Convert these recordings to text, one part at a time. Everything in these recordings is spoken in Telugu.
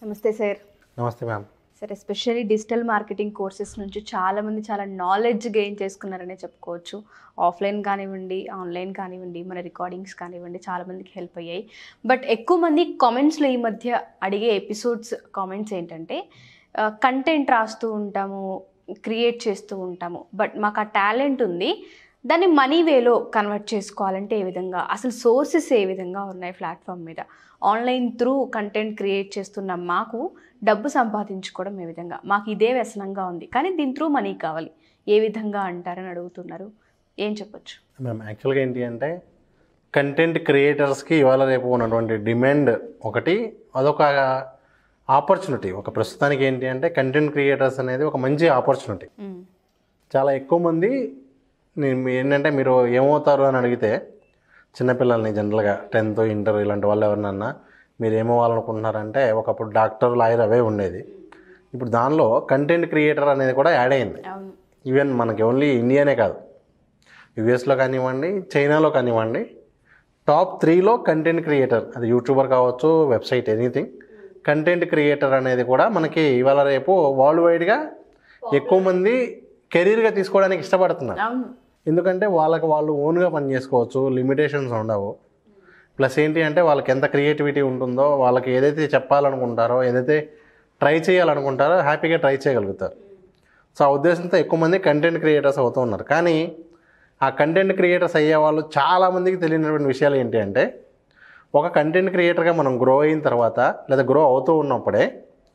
నమస్తే సార్ నమస్తే ma'am sir especially digital marketing courses నుంచి చాలామంది చాలా నాలెడ్జ్ గెయిన్ చేసుకున్నారనే చెప్పుకోవచ్చు ఆఫ్లైన్ కానివ్వండి ఆన్లైన్ కానివ్వండి మన రికార్డింగ్స్ కానివ్వండి చాలామందికి హెల్ప్ అయ్యాయి బట్ ఎక్కువ మంది కామెంట్స్లో ఈ మధ్య అడిగే ఎపిసోడ్స్ కామెంట్స్ ఏంటంటే కంటెంట్ రాస్తూ ఉంటాము క్రియేట్ చేస్తూ ఉంటాము బట్ మాకు ఆ టాలెంట్ ఉంది దాన్ని మనీ వేలో కన్వర్ట్ చేసుకోవాలంటే ఏ విధంగా అసలు సోర్సెస్ ఏ విధంగా ఉన్నాయి ప్లాట్ఫామ్ మీద ఆన్లైన్ త్రూ కంటెంట్ క్రియేట్ చేస్తున్న మాకు డబ్బు సంపాదించుకోవడం ఏ విధంగా మాకు ఇదే వ్యసనంగా ఉంది కానీ దీని త్రూ మనీ కావాలి ఏ విధంగా అంటారని అడుగుతున్నారు ఏం చెప్పొచ్చు మ్యామ్ యాక్చువల్గా ఏంటి అంటే కంటెంట్ క్రియేటర్స్కి ఇవాళ రేపు ఉన్నటువంటి డిమాండ్ ఒకటి అదొక ఆపర్చునిటీ ఒక ప్రస్తుతానికి ఏంటి అంటే కంటెంట్ క్రియేటర్స్ అనేది ఒక మంచి ఆపర్చునిటీ చాలా ఎక్కువ మంది నేను మీ- ఏంటంటే మీరు ఏమవుతారు అని అడిగితే చిన్నపిల్లల్ని జనరల్గా టెన్త్ ఇంటర్ ఇలాంటి వాళ్ళు ఎవరినన్నా మీరు ఏమవ్వాలనుకుంటున్నారంటే ఒకప్పుడు డాక్టర్ లాయర్ అవే ఉండేది ఇప్పుడు దానిలో కంటెంట్ క్రియేటర్ అనేది కూడా యాడ్ అయింది అవును ఈవెన్ మనకి ఓన్లీ ఇండియానే కాదు యుఎస్లో కానివ్వండి చైనాలో కానివ్వండి టాప్ త్రీలో కంటెంట్ క్రియేటర్ అది యూట్యూబర్ కావచ్చు వెబ్సైట్ ఎనీథింగ్ కంటెంట్ క్రియేటర్ అనేది కూడా మనకి ఇవాళ రేపు వరల్డ్ వైడ్గా ఎక్కువ మంది కెరీర్గా తీసుకోవడానికి ఇష్టపడుతున్నారు అవును ఎందుకంటే వాళ్ళకి వాళ్ళు ఓన్గా పని చేసుకోవచ్చు లిమిటేషన్స్ ఉండవు ప్లస్ ఏంటి అంటే వాళ్ళకి ఎంత క్రియేటివిటీ ఉంటుందో వాళ్ళకి ఏదైతే చెప్పాలనుకుంటారో ఏదైతే ట్రై చేయాలనుకుంటారో హ్యాపీగా ట్రై చేయగలుగుతారు సో ఆ ఉద్దేశంతో ఎక్కువ మంది కంటెంట్ క్రియేటర్స్ అవుతూ ఉన్నారు కానీ ఆ కంటెంట్ క్రియేటర్స్ అయ్యే వాళ్ళు చాలామందికి తెలియనటువంటి విషయాలు ఏంటి అంటే ఒక కంటెంట్ క్రియేటర్గా మనం గ్రో అయిన తర్వాత లేదా గ్రో అవుతూ ఉన్నప్పుడే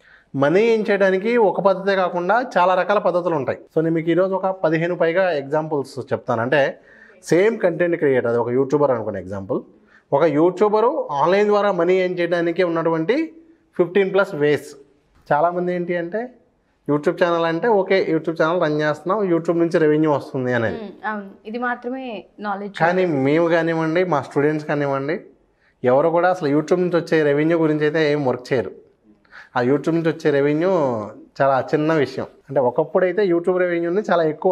మనీ ఏం చేయడానికి ఒక పద్ధతే కాకుండా చాలా రకాల పద్ధతులు ఉంటాయి సో నేను మీకు ఈరోజు ఒక పదిహేను పైగా ఎగ్జాంపుల్స్ చెప్తాను అంటే సేమ్ కంటెంట్ క్రియేటర్ అది ఒక యూట్యూబర్ అనుకునే ఎగ్జాంపుల్ ఒక యూట్యూబరు ఆన్లైన్ ద్వారా మనీ ఏం చేయడానికి ఉన్నటువంటి ఫిఫ్టీన్ ప్లస్ వేస్ చాలామంది ఏంటి అంటే యూట్యూబ్ ఛానల్ అంటే ఓకే యూట్యూబ్ ఛానల్ రన్ చేస్తున్నాం యూట్యూబ్ నుంచి రెవెన్యూ వస్తుంది అనేది ఉమ్, అవును ఇది మాత్రమే నాలెడ్జ్ కానీ మేము కానివ్వండి మా స్టూడెంట్స్ కానివ్వండి ఎవరు కూడా అసలు యూట్యూబ్ నుంచి వచ్చే రెవెన్యూ గురించి అయితే ఏం వర్క్ చేయరు ఆ యూట్యూబ్ నుంచి వచ్చే రెవెన్యూ చాలా చిన్న విషయం అంటే ఒకప్పుడు అయితే యూట్యూబ్ రెవెన్యూని చాలా ఎక్కువ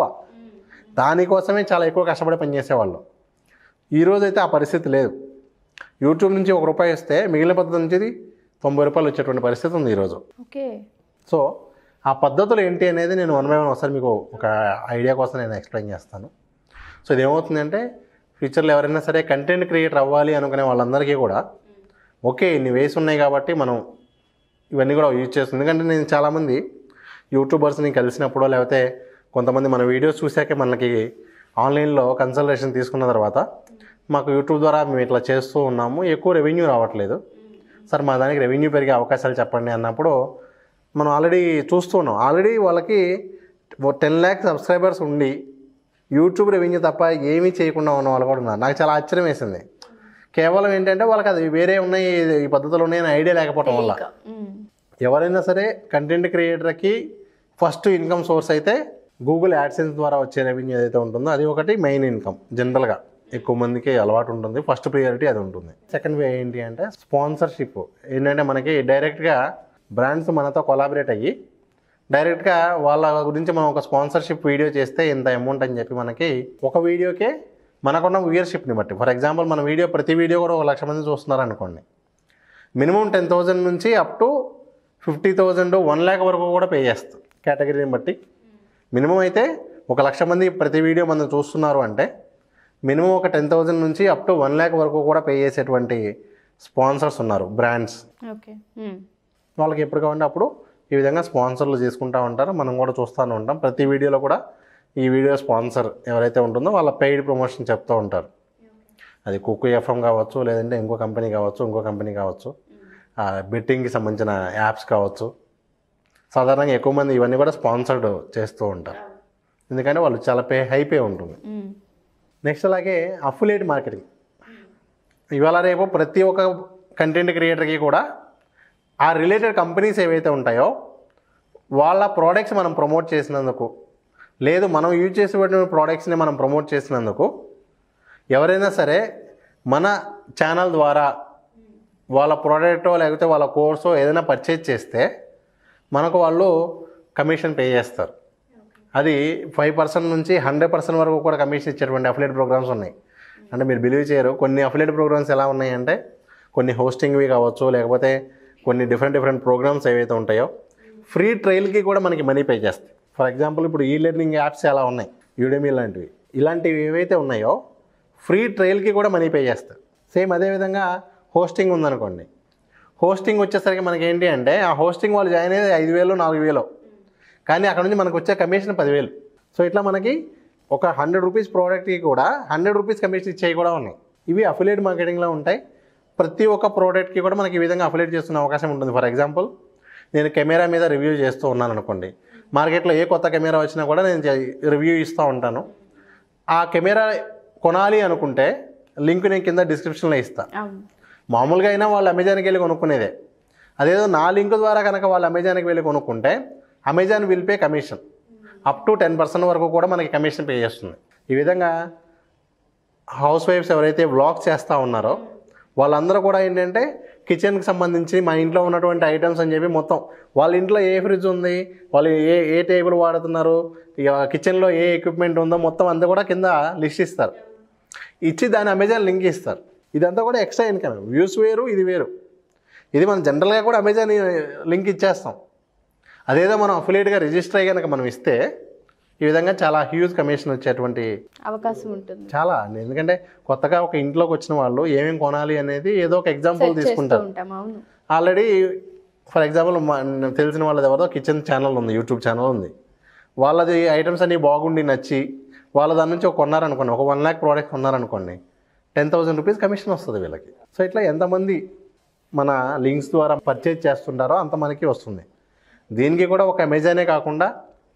దానికోసమే చాలా ఎక్కువ కష్టపడి పనిచేసేవాళ్ళు ఈరోజు అయితే ఆ పరిస్థితి లేదు యూట్యూబ్ నుంచి ఒక రూపాయి వస్తే మిగిలిన పద్ధతి నుంచి తొంభై రూపాయలు వచ్చేటువంటి పరిస్థితి ఉంది ఈరోజు ఓకే సో ఆ పద్ధతులు ఏంటి అనేది నేను వన్ బై వన్ ఒకసారి మీకు ఒక ఐడియా కోసం నేను ఎక్స్ప్లెయిన్ చేస్తాను సో ఇది ఏమవుతుందంటే ఫ్యూచర్లో ఎవరైనా సరే కంటెంట్ క్రియేటర్ అవ్వాలి అనుకునే వాళ్ళందరికీ కూడా ఓకే ఇన్ని వేస్ ఉన్నాయి కాబట్టి మనం ఇవన్నీ కూడా యూజ్ చేస్తుంది ఎందుకంటే నేను చాలామంది యూట్యూబర్స్ని కలిసినప్పుడు లేకపోతే కొంతమంది మన వీడియోస్ చూశాకే మనకి ఆన్లైన్లో కన్సల్టేషన్ తీసుకున్న తర్వాత మాకు యూట్యూబ్ ద్వారా మేము ఇట్లా చేస్తూ ఉన్నాము ఎక్కువ రెవెన్యూ రావట్లేదు సార్ మా దానికి రెవెన్యూ పెరిగే అవకాశాలు చెప్పండి అన్నప్పుడు మనం ఆల్రెడీ చూస్తూ ఉన్నాం ఆల్రెడీ వాళ్ళకి టెన్ ల్యాక్ సబ్స్క్రైబర్స్ ఉండి యూట్యూబ్ రెవెన్యూ తప్ప ఏమీ చేయకుండా ఉన్న వాళ్ళు కూడా ఉన్నారు నాకు చాలా ఆశ్చర్యం వేసింది కేవలం ఏంటంటే వాళ్ళకి అది వేరే ఉన్నాయి ఈ పద్ధతులు ఉన్నాయని ఐడియా లేకపోవడం వల్ల ఉమ్, ఎవరైనా సరే కంటెంట్ క్రియేటర్కి ఫస్ట్ ఇన్కమ్ సోర్స్ అయితే గూగుల్ యాడ్సెన్స్ ద్వారా వచ్చే రెవెన్యూ ఏదైతే ఉంటుందో అది ఒకటి మెయిన్ ఇన్కమ్ జనరల్గా ఎక్కువ మందికి అలవాటు ఉంటుంది ఫస్ట్ ప్రియారిటీ అది ఉంటుంది సెకండ్ వే ఏంటి అంటే స్పాన్సర్షిప్ ఏంటంటే మనకి డైరెక్ట్గా బ్రాండ్స్ మనతో కొలాబరేట్ అయ్యి డైరెక్ట్గా వాళ్ళ గురించి మనం ఒక స్పాన్సర్షిప్ వీడియో చేస్తే ఇంత అమౌంట్ అని చెప్పి మనకి ఒక వీడియోకే మనకున్న వ్యూయర్షిప్ని బట్టి ఫర్ ఎగ్జాంపుల్ మన వీడియో ప్రతి వీడియో కూడా ఒక లక్ష మంది చూస్తున్నారు అనుకోండి మినిమం టెన్ థౌజండ్ నుంచి up to fifty thousand one lakh వరకు కూడా పే చేస్తాం కేటగిరీని బట్టి మినిమం అయితే ఒక లక్ష మంది ప్రతి వీడియో మనం చూస్తున్నారు అంటే మినిమం ఒక టెన్ థౌజండ్ నుంచి అప్ టు వన్ ల్యాక్ వరకు కూడా పే చేసేటువంటి స్పాన్సర్స్ ఉన్నారు బ్రాండ్స్ ఓకే ఉమ్, వాళ్ళకి ఎప్పుడు కావాలంటే అప్పుడు ఈ విధంగా స్పాన్సర్లు చేసుకుంటూ ఉంటారు మనం కూడా చూస్తూనే ఉంటాం ప్రతి వీడియోలో కూడా ఈ వీడియో స్పాన్సర్ ఎవరైతే ఉంటుందో వాళ్ళ పెయిడ్ ప్రమోషన్ చెప్తూ ఉంటారు అది కుక్కు ఎఫ్ఎం కావచ్చు లేదంటే ఇంకో కంపెనీ కావచ్చు ఇంకో కంపెనీ కావచ్చు బెట్టింగ్కి సంబంధించిన యాప్స్ కావచ్చు సాధారణంగా ఎక్కువ మంది ఇవన్నీ కూడా స్పాన్సర్డ్ చేస్తూ ఉంటారు ఎందుకంటే వాళ్ళు చాలా పే హై పే ఉంటుంది ఉమ్, నెక్స్ట్ అలాగే అఫిలియేట్ మార్కెటింగ్ ఇవాళ రేపు ప్రతి ఒక్క కంటెంట్ క్రియేటర్కి కూడా ఆ రిలేటెడ్ కంపెనీస్ ఏవైతే ఉంటాయో వాళ్ళ ప్రోడక్ట్స్ మనం ప్రమోట్ చేసినందుకు లేదు మనం యూజ్ చేసేటువంటి ప్రోడక్ట్స్ని మనం ప్రమోట్ చేసినందుకు ఎవరైనా సరే మన ఛానల్ ద్వారా వాళ్ళ ప్రోడక్టో లేకపోతే వాళ్ళ కోర్సో ఏదైనా పర్చేజ్ చేస్తే మనకు వాళ్ళు కమిషన్ పే చేస్తారు అది ఫైవ్ పర్సెంట్ నుంచి హండ్రెడ్ పర్సెంట్ వరకు కూడా కమిషన్ ఇచ్చేటువంటి అఫిలేట్ ప్రోగ్రామ్స్ ఉన్నాయి అంటే మీరు బిలీవ్ చేయరు కొన్ని అఫిలేట్ ప్రోగ్రామ్స్ ఎలా ఉన్నాయంటే కొన్ని హోస్టింగ్వి కావచ్చు లేకపోతే కొన్ని డిఫరెంట్ డిఫరెంట్ ప్రోగ్రామ్స్ ఏవైతే ఉంటాయో ఫ్రీ ట్రయల్కి కూడా మనకి మనీ పే చేస్తాయి ఫర్ ఎగ్జాంపుల్ ఇప్పుడు ఈ లెర్నింగ్ యాప్స్ ఎలా ఉన్నాయి యూడెమీ లాంటివి ఇలాంటివి ఏవైతే ఉన్నాయో ఫ్రీ ట్రయల్కి కూడా మనీ పే చేస్తారు సేమ్ అదేవిధంగా హోస్టింగ్ ఉందనుకోండి హోస్టింగ్ వచ్చేసరికి మనకి ఏంటి అంటే ఆ హోస్టింగ్ వాళ్ళు జాయిన్ అయ్యేది ఐదు వేలు నాలుగు వేలు కానీ అక్కడ నుంచి మనకు వచ్చే కమిషన్ పదివేలు సో ఇట్లా మనకి ఒక హండ్రెడ్ రూపీస్ ప్రోడక్ట్కి కూడా హండ్రెడ్ రూపీస్ కమిషన్ ఇచ్చేవి కూడా ఉన్నాయి ఇవి అఫిలియేట్ మార్కెటింగ్లో ఉంటాయి ప్రతి ఒక్క ప్రోడక్ట్కి కూడా మనకి ఈ విధంగా అఫిలియేట్ చేస్తున్న అవకాశం ఉంటుంది ఫర్ ఎగ్జాంపుల్ నేను కెమెరా మీద రివ్యూ చేస్తూ ఉన్నాను అనుకోండి మార్కెట్లో ఏ కొత్త కెమెరా వచ్చినా కూడా నేను రివ్యూ ఇస్తూ ఉంటాను ఆ కెమెరా కొనాలి అనుకుంటే లింక్ నేను కింద డిస్క్రిప్షన్లో ఇస్తాను అవును మామూలుగా అయినా వాళ్ళు అమెజాన్కి వెళ్ళి కొనుక్కునేదే అదేదో నా లింక్ ద్వారా కనుక వాళ్ళు అమెజాన్కి వెళ్ళి కొనుక్కుంటే Amazon will pay commission up to ten percent వరకు కూడా మనకి కమిషన్ పే చేస్తుంది ఈ విధంగా హౌస్ వైఫ్స్ ఎవరైతే వ్లాగ్స్ చేస్తూ ఉన్నారో వాళ్ళందరూ కూడా ఏంటంటే కిచెన్కి సంబంధించి మా ఇంట్లో ఉన్నటువంటి ఐటమ్స్ అని చెప్పి మొత్తం వాళ్ళ ఇంట్లో ఏ ఫ్రిడ్జ్ ఉంది వాళ్ళు ఏ ఏ టేబుల్ వాడుతున్నారు ఇక కిచెన్లో ఏ ఎక్విప్మెంట్ ఉందో మొత్తం అంతా కూడా కింద లిస్ట్ ఇస్తారు ఇచ్చి దాని అమెజాన్ లింక్ ఇస్తారు ఇదంతా కూడా ఎక్స్ట్రా ఇన్కమ్ వ్యూస్ వేరు ఇది వేరు ఇది మనం జనరల్గా కూడా అమెజాన్ లింక్ ఇచ్చేస్తాం అదేదో మనం అఫిలియేట్గా రిజిస్టర్ అయ్యి కనుక మనం ఇస్తే ఈ విధంగా చాలా హ్యూజ్ కమిషన్ వచ్చేటువంటి అవకాశం ఉంటుంది చాలా అండి ఎందుకంటే కొత్తగా ఒక ఇంట్లోకి వచ్చిన వాళ్ళు ఏమేమి కొనాలి అనేది ఏదో ఒక ఎగ్జాంపుల్ చేస్తూ తీసుకుంటారు ఉంటాం అవును ఆల్రెడీ ఫర్ ఎగ్జాంపుల్ తెలిసిన వాళ్ళది ఎవరిదో కిచెన్ ఛానల్ ఉంది యూట్యూబ్ ఛానల్ ఉంది వాళ్ళది ఐటమ్స్ అన్నీ బాగుండి నచ్చి వాళ్ళ దాని నుంచి ఒక కొన్నారనుకోండి ఒక వన్ ల్యాక్ ప్రోడక్ట్ కొన్నారనుకోండి టెన్ థౌసండ్ రూపీస్ కమిషన్ వస్తుంది వీళ్ళకి సో ఇట్లా ఎంతమంది మన లింక్స్ ద్వారా పర్చేజ్ చేస్తుంటారో అంత మనకి వస్తుంది దీనికి కూడా ఒక అమెజానే కాకుండా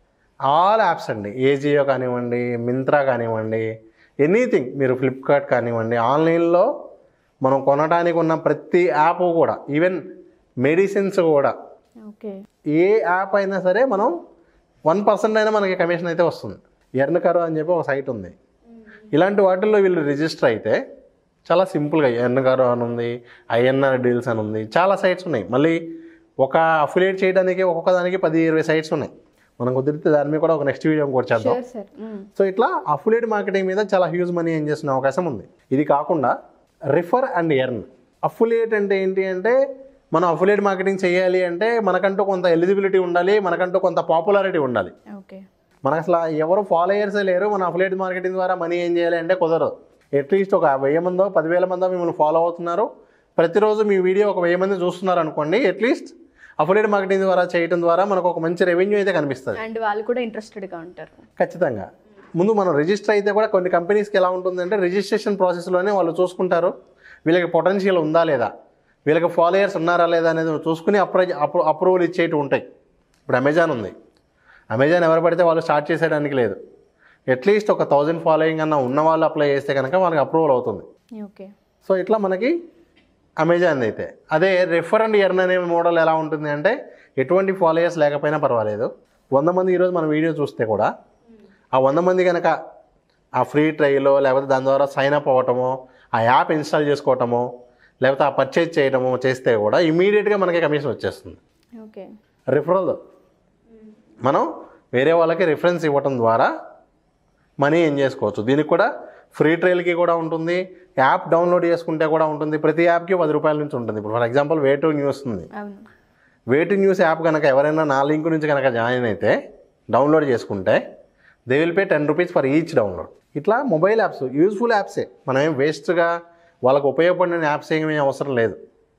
ఆల్ యాప్స్ అండి ఏజియో కానివ్వండి మింత్రా కానివ్వండి ఎనీథింగ్ మీరు ఫ్లిప్కార్ట్ కానివ్వండి ఆన్లైన్లో మనం కొనడానికి ఉన్న ప్రతి యాప్ కూడా ఈవెన్ మెడిసిన్స్ కూడా ఓకే ఏ యాప్ అయినా సరే మనం వన్ పర్సెంట్ అయినా మనకి కమిషన్ అయితే వస్తుంది ఎర్నకరో అని చెప్పి ఒక సైట్ ఉంది ఇలాంటి వాటిల్లో వీళ్ళు రిజిస్టర్ అయితే చాలా సింపుల్గా ఎర్నకరో అని ఉంది ఐఎన్ఆర్ డీల్స్ అని ఉంది చాలా సైట్స్ ఉన్నాయి మళ్ళీ ఒక అఫిలియేట్ చేయడానికి ఒక్కొక్క దానికి పది ఇరవై సైట్స్ ఉన్నాయి మనం కుదిరితే దాని మీద కూడా ఒక నెక్స్ట్ వీడియో కూడా చేద్దాం షూర్ సార్ సో ఇట్లా అఫిలియేట్ మార్కెటింగ్ మీద చాలా హ్యూజ్ మనీ ఏం చేసిన అవకాశం ఉంది ఇది కాకుండా రిఫర్ అండ్ ఎర్న్ అఫిలియేట్ అంటే ఏంటి అంటే మనం అఫిలియేట్ మార్కెటింగ్ చేయాలి అంటే మనకంటూ కొంత ఎలిజిబిలిటీ ఉండాలి మనకంటూ కొంత పాపులారిటీ ఉండాలి ఓకే మనకు అసలు ఎవరు ఫాలోయర్సే లేరు మన అఫిలియేట్ మార్కెటింగ్ ద్వారా మనీ ఏం చేయాలి అంటే కుదరదు అట్లీస్ట్ ఒక వెయ్యి మందో పదివేల మందో మిమ్మల్ని ఫాలో అవుతున్నారు ప్రతిరోజు మీ వీడియో ఒక వెయ్యి మంది చూస్తున్నారు అనుకోండి అట్లీస్ట్ అఫిలియేట్ మార్కెటింగ్ ద్వారా చేయడం ద్వారా మనకు ఒక మంచి రెవెన్యూ అయితే కనిపిస్తుంది అండ్ వాళ్ళు కూడా ఇంట్రెస్టెడ్గా ఉంటారు ఖచ్చితంగా ముందు మనం రిజిస్టర్ అయితే కూడా కొన్ని కంపెనీస్కి ఎలా ఉంటుందంటే రిజిస్ట్రేషన్ ప్రాసెస్లోనే వాళ్ళు చూసుకుంటారు వీళ్ళకి పొటెన్షియల్ ఉందా లేదా వీళ్ళకి ఫాలోయర్స్ ఉన్నారా లేదా అనేది చూసుకుని అప్రై అప్రూ అప్రూవల్ ఇచ్చేటి ఉంటాయి ఇప్పుడు అమెజాన్ ఉంది అమెజాన్ ఎవరు పడితే వాళ్ళు స్టార్ట్ చేసేయడానికి లేదు అట్లీస్ట్ ఒక థౌజండ్ ఫాలోయింగ్ అన్న ఉన్న వాళ్ళు అప్లై చేస్తే కనుక వాళ్ళకి అప్రూవల్ అవుతుంది ఓకే సో ఇట్లా మనకి అమెజాన్ అయితే అదే రెఫర్ అండ్ ఎర్న్ అనే మోడల్ ఎలా ఉంటుంది అంటే ఎటువంటి ఫాలోయర్స్ లేకపోయినా పర్వాలేదు వంద మంది ఈరోజు మన వీడియో చూస్తే కూడా ఆ వంద మంది కనుక ఆ ఫ్రీ ట్రైలో లేకపోతే దాని ద్వారా సైన్ అప్ అవ్వటమో ఆ యాప్ ఇన్స్టాల్ చేసుకోవటమో లేకపోతే ఆ పర్చేజ్ చేయటమో చేస్తే కూడా ఇమీడియట్గా మనకి కమిషన్ వచ్చేస్తుంది ఓకే రిఫరల్ మనం వేరే వాళ్ళకి రిఫరెన్స్ ఇవ్వటం ద్వారా మనీ ఏం చేసుకోవచ్చు దీనికి కూడా ఫ్రీ ట్రయల్కి కూడా ఉంటుంది యాప్ డౌన్లోడ్ చేసుకుంటే కూడా ఉంటుంది ప్రతి యాప్కి పది రూపాయల నుంచి ఉంటుంది ఇప్పుడు for example way to news ఉంది అవును వే టు న్యూస్ యాప్ కనుక ఎవరైనా నా లింక్ నుంచి కనుక జాయిన్ అయితే డౌన్లోడ్ చేసుకుంటే they will pay ten rupees for each download ఇట్లా మొబైల్ యాప్స్ యూజ్ఫుల్ యాప్సే మనం ఏం వేస్ట్గా వాళ్ళకు ఉపయోగపడిన యాప్స్ ఏమీ అవసరం లేదు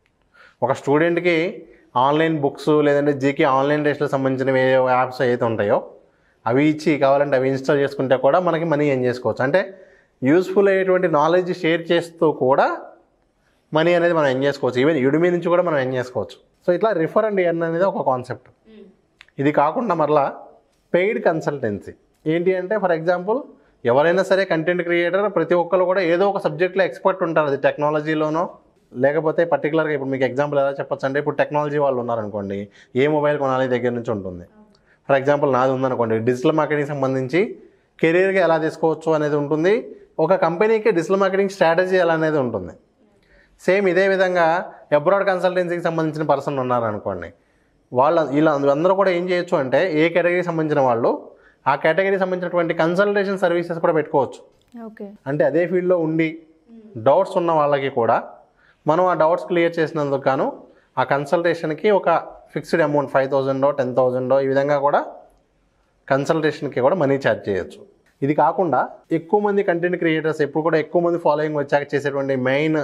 ఒక స్టూడెంట్కి ఆన్లైన్ బుక్స్ లేదంటే జీకే ఆన్లైన్ టెస్ట్లకు సంబంధించిన ఏ యాప్స్ ఏదైతే ఉంటాయో అవి ఇచ్చి కావాలంటే అవి ఇన్స్టాల్ చేసుకుంటే కూడా మనకి మనీ ఏం చేసుకోవచ్చు అంటే యూస్ఫుల్ అయ్యేటువంటి నాలెడ్జ్ షేర్ చేస్తూ కూడా మనీ అనేది మనం ఏం చేసుకోవచ్చు ఈవెన్ యుడిమి నుంచి కూడా మనం ఏం చేసుకోవచ్చు సో ఇట్లా రిఫర్ అండ్ ఎర్న్ అనేది ఒక కాన్సెప్ట్ ఇది కాకుండా మరలా పెయిడ్ కన్సల్టెన్సీ ఏంటి అంటే ఫర్ ఎగ్జాంపుల్ ఎవరైనా సరే కంటెంట్ క్రియేటర్ ప్రతి ఒక్కరు కూడా ఏదో ఒక సబ్జెక్ట్లో ఎక్స్పర్ట్ ఉంటారు అది టెక్నాలజీలోనో లేకపోతే పర్టికులర్గా ఇప్పుడు మీకు ఎగ్జాంపుల్ ఎలా చెప్పొచ్చు అంటే ఇప్పుడు టెక్నాలజీ వాళ్ళు ఉన్నారనుకోండి ఏ మొబైల్ కొనాలి దగ్గర నుంచి ఉంటుంది ఫర్ ఎగ్జాంపుల్ నాది ఉందనుకోండి డిజిటల్ మార్కెటింగ్ సంబంధించి కెరీర్గా ఎలా తీసుకోవచ్చు అనేది ఉంటుంది ఒక కంపెనీకి డిజిటల్ మార్కెటింగ్ స్ట్రాటజీ ఎలా అనేది ఉంటుంది సేమ్ ఇదే విధంగా అబ్రాడ్ కన్సల్టెన్సీకి సంబంధించిన పర్సన్ ఉన్నారనుకోండి వాళ్ళ వీళ్ళ అందరూ కూడా ఏం చేయొచ్చు అంటే ఏ కేటగిరీకి సంబంధించిన వాళ్ళు ఆ కేటగిరీకి సంబంధించినటువంటి కన్సల్టేషన్ సర్వీసెస్ కూడా పెట్టుకోవచ్చు ఓకే అంటే అదే ఫీల్డ్లో ఉండి డౌట్స్ ఉన్న వాళ్ళకి కూడా మనం ఆ డౌట్స్ క్లియర్ చేసినందుకు గాను ఆ కన్సల్టేషన్కి ఒక ఫిక్స్డ్ అమౌంట్ ఫైవ్ థౌజండో టెన్ థౌజండో ఈ విధంగా కూడా కన్సల్టేషన్కి కూడా మనీ ఛార్జ్ చేయొచ్చు ఇది కాకుండా ఎక్కువ మంది కంటెంట్ క్రియేటర్స్ ఎప్పుడు కూడా ఎక్కువ మంది ఫాలోయింగ్ వచ్చాక చేసేటువంటి మెయిన్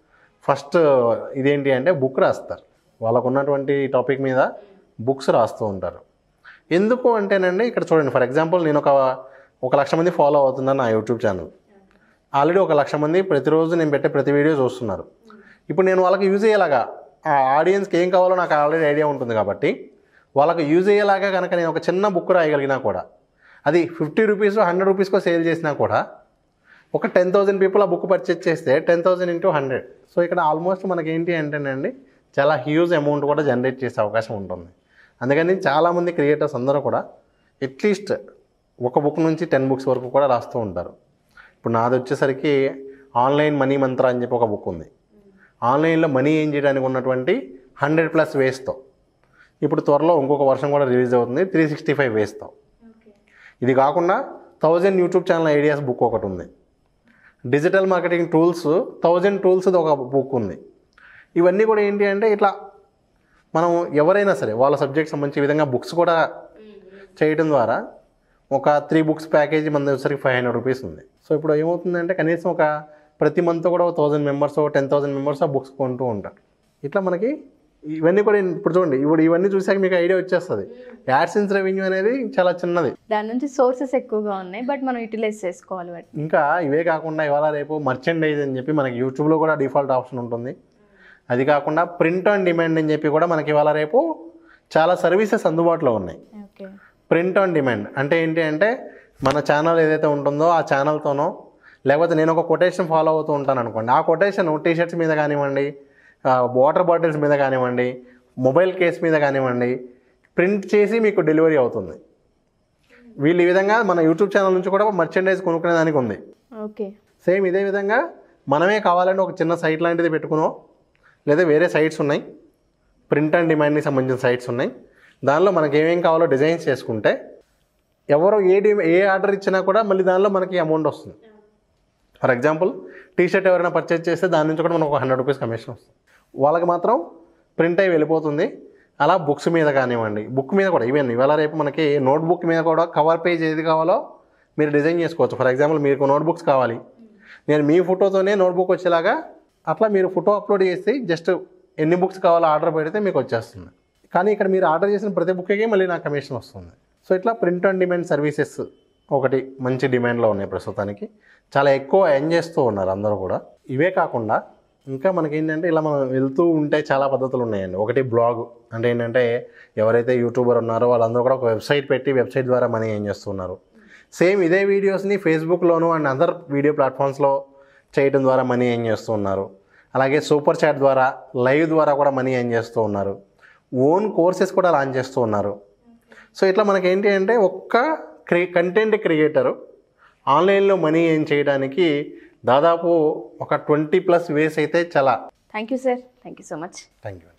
ఫస్ట్ ఇదేంటి అంటే బుక్ రాస్తారు వాళ్ళకు ఉన్నటువంటి టాపిక్ మీద బుక్స్ రాస్తూ ఉంటారు ఎందుకు అంటేనండి ఇక్కడ చూడండి ఫర్ ఎగ్జాంపుల్ నేను ఒక ఒక లక్ష మంది ఫాలో అవుతున్నాను నా యూట్యూబ్ ఛానల్ ఆల్రెడీ ఒక లక్ష మంది ప్రతిరోజు నేను పెట్టే ప్రతి వీడియో చూస్తున్నారు ఇప్పుడు నేను వాళ్ళకి యూజ్ అయ్యేలాగా ఆ ఆడియన్స్కి ఏం కావాలో నాకు ఆల్రెడీ ఐడియా ఉంటుంది కాబట్టి వాళ్ళకి యూజ్ అయ్యేలాగా కనుక నేను ఒక చిన్న బుక్ రాయగలిగినా కూడా అది ఫిఫ్టీ రూపీస్ హండ్రెడ్ రూపీస్కో సేల్ చేసినా కూడా ఒక టెన్ థౌజండ్ పీపుల్ ఆ బుక్ పర్చేజ్ చేస్తే ten thousand into hundred so ఇక్కడ ఆల్మోస్ట్ మనకి ఏంటి అంటేనండి చాలా హ్యూజ్ అమౌంట్ కూడా జనరేట్ చేసే అవకాశం ఉంటుంది అందుకని చాలామంది క్రియేటర్స్ అందరూ కూడా అట్లీస్ట్ ఒక బుక్ నుంచి టెన్ బుక్స్ వరకు కూడా రాస్తూ ఉంటారు ఇప్పుడు నాది వచ్చేసరికి ఆన్లైన్ మనీ మంత్ర అని చెప్పి ఒక బుక్ ఉంది ఆన్లైన్లో మనీ ఏం చేయడానికి ఉన్నటువంటి హండ్రెడ్ ప్లస్ వేస్తో ఇప్పుడు త్వరలో ఇంకొక వర్షం కూడా రిలీజ్ అవుతుంది త్రీ సిక్స్టీ ఫైవ్ వేస్తో ఇది కాకుండా thousand YouTube channel ideas book ఒకటి ఉంది digital marketing tools thousand tools ఒక బుక్ ఉంది ఇవన్నీ కూడా ఏంటి అంటే ఇట్లా మనం ఎవరైనా సరే వాళ్ళ సబ్జెక్ట్ సంబంధించి ఈ విధంగా బుక్స్ కూడా చేయడం ద్వారా ఒక త్రీ బుక్స్ ప్యాకేజీ మన వచ్చేసరికి ఫైవ్ హండ్రెడ్ రూపీస్ ఉంది సో ఇప్పుడు ఏమవుతుందంటే కనీసం ఒక ప్రతి మంత్ కూడా ఒక thousand members ten thousand members ఆ బుక్స్ కొంటూ ఉంటారు ఇట్లా మనకి ఇవన్నీ కూడా ఇప్పుడు చూడండి ఇప్పుడు ఇవన్నీ చూసాక మీకు ఐడియా వచ్చేస్తుంది యాడ్సెన్స్ రెవెన్యూ అనేది చాలా చిన్నది దాని నుంచి సోర్సెస్ ఎక్కువగా ఉన్నాయి బట్ మనం యూటిలైజ్ చేసుకోవాలి వాటిని ఇంకా ఇవే కాకుండా ఇవాళ రేపు మర్చెండైజ్ అని చెప్పి మనకి యూట్యూబ్లో కూడా డిఫాల్ట్ ఆప్షన్ ఉంటుంది అది కాకుండా ప్రింట్ ఆన్ డిమాండ్ అని చెప్పి కూడా మనకి ఇవాళ రేపు చాలా సర్వీసెస్ అందుబాటులో ఉన్నాయి ఓకే ప్రింట్ ఆన్ డిమాండ్ అంటే ఏంటి అంటే మన ఛానల్ ఏదైతే ఉంటుందో ఆ ఛానల్తోనో లేకపోతే నేను ఒక కొటేషన్ ఫాలో అవుతూ ఉంటాను అనుకోండి ఆ కొటేషన్ టీ షర్ట్స్ మీద కానివ్వండి వాటర్ బాటిల్స్ మీద కానివ్వండి మొబైల్ కేస్ మీద కానివ్వండి ప్రింట్ చేసి మీకు డెలివరీ అవుతుంది వీళ్ళు ఈ విధంగా మన యూట్యూబ్ ఛానల్ నుంచి కూడా మర్చెండైజ్ కొనుక్కునే దానికి ఉంది ఓకే సేమ్ ఇదే విధంగా మనమే కావాలంటే ఒక చిన్న సైట్ లాంటిది పెట్టుకునో లేదా వేరే సైట్స్ ఉన్నాయి ప్రింట్ అండ్ డిమాండ్కి సంబంధించిన సైట్స్ ఉన్నాయి దానిలో మనకి ఏమేం కావాలో డిజైన్స్ చేసుకుంటే ఎవరో ఏ డి ఏ ఆర్డర్ ఇచ్చినా కూడా మళ్ళీ దానిలో మనకి అమౌంట్ వస్తుంది ఫర్ ఎగ్జాంపుల్ టీ షర్ట్ ఎవరైనా పర్చేజ్ చేస్తే దాని నుంచి కూడా మనకు ఒక హండ్రెడ్ రూపీస్ కమిషన్ వస్తుంది వాళ్ళకి మాత్రం ప్రింట్ అయి వెళ్ళిపోతుంది అలా బుక్స్ మీద కానివ్వండి బుక్ మీద కూడా ఈవెన్ ఇవాళ రేపు మనకి నోట్బుక్ మీద కూడా కవర్ పేజ్ ఏది కావాలో మీరు డిజైన్ చేసుకోవచ్చు ఫర్ ఎగ్జాంపుల్ మీకు నోట్బుక్స్ కావాలి నేను మీ ఫోటోతోనే నోట్బుక్ వచ్చేలాగా అట్లా మీరు ఫోటో అప్లోడ్ చేసి జస్ట్ ఎన్ని బుక్స్ కావాలో ఆర్డర్ పెడితే మీకు వచ్చేస్తుంది కానీ ఇక్కడ మీరు ఆర్డర్ చేసిన ప్రతి బుక్కి మళ్ళీ నాకు కమిషన్ వస్తుంది సో ఇట్లా ప్రింట్ ఆన్ డిమాండ్ సర్వీసెస్ ఒకటి మంచి డిమాండ్లో ఉన్నాయి ప్రస్తుతానికి చాలా ఎక్కువ ఎన్ చేస్తూ ఉన్నారు అందరూ కూడా ఇవే కాకుండా ఇంకా మనకి ఏంటంటే ఇలా మనం వెళ్తూ ఉంటే చాలా పద్ధతులు ఉన్నాయండి ఒకటి బ్లాగ్ అంటే ఏంటంటే ఎవరైతే యూట్యూబర్ ఉన్నారో వాళ్ళందరూ కూడా ఒక వెబ్సైట్ పెట్టి వెబ్సైట్ ద్వారా మనీ ఏం చేస్తున్నారు సేమ్ ఇదే వీడియోస్ని ఫేస్బుక్లోను అండ్ అదర్ వీడియో ప్లాట్ఫామ్స్లో చేయడం ద్వారా మనీ ఏం చేస్తూ ఉన్నారు అలాగే సూపర్ చాట్ ద్వారా లైవ్ ద్వారా కూడా మనీ ఏం చేస్తూ ఉన్నారు ఓన్ కోర్సెస్ కూడా లాంచ్ చేస్తూ ఉన్నారు సో ఇట్లా మనకి ఏంటి అంటే ఒక్క క్రి కంటెంట్ క్రియేటరు ఆన్లైన్లో మనీ ఏం చేయడానికి దాదాపు ఒక ట్వంటీ ప్లస్ వేస్ అయితే చాలా thank you sir thank you so much thank you